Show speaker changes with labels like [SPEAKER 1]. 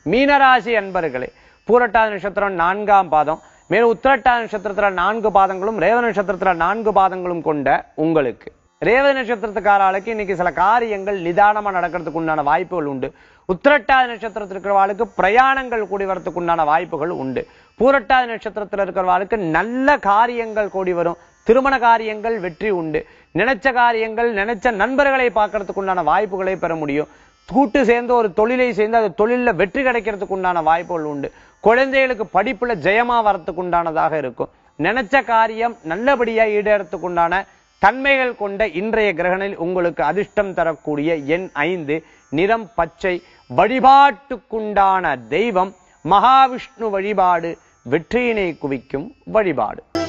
[SPEAKER 1] மீனராசி அன்பர்களே பூரட்டாதி நட்சத்திரம் நான்காம் பாதம் மேலும் உத்திரட்டாதி நட்சத்திரத்துல நான்கு பாதங்களும் ரேவ நட்சத்திரத்துல நான்கு பாதங்களும் கொண்ட உங்களுக்கு ரேவதி நட்சத்திரத்துக்காராளுக்கு இன்னைக்கு சில காரியங்கள் நிதானமா நடக்கிறதுக்கு உண்டான வாய்ப்புகள் உண்டு உத்திரட்டாதி நட்சத்திரத்தில் இருக்கிறவாளுக்கு பிரயாணங்கள் கூடி வரதுக்கு உண்டான வாய்ப்புகள் உண்டு பூரட்டாதி நட்சத்திரத்தில் இருக்கிறவாளுக்கு நல்ல காரியங்கள் கூடி வரும் திருமண காரியங்கள் வெற்றி உண்டு நினைச்ச காரியங்கள் நினைச்ச நண்பர்களை பார்க்கறதுக்கு உண்டான வாய்ப்புகளை பெற முடியும் கூட்டு சேர்ந்து ஒரு தொழிலை சேர்ந்து அது தொழில்ல வெற்றி கிடைக்கிறதுக்கு உண்டான வாய்ப்புகள் உண்டு குழந்தைகளுக்கு படிப்புல ஜெயமா வரத்துக்கு உண்டானதாக இருக்கும் நினைச்ச காரியம் நல்லபடியா ஈடேறத்துக்கு உண்டான தன்மைகள் கொண்ட இன்றைய கிரகணில் உங்களுக்கு அதிர்ஷ்டம் தரக்கூடிய எண் ஐந்து நிறம் பச்சை வழிபாட்டுக்குண்டான தெய்வம் மகாவிஷ்ணு வழிபாடு வெற்றியினை குவிக்கும் வழிபாடு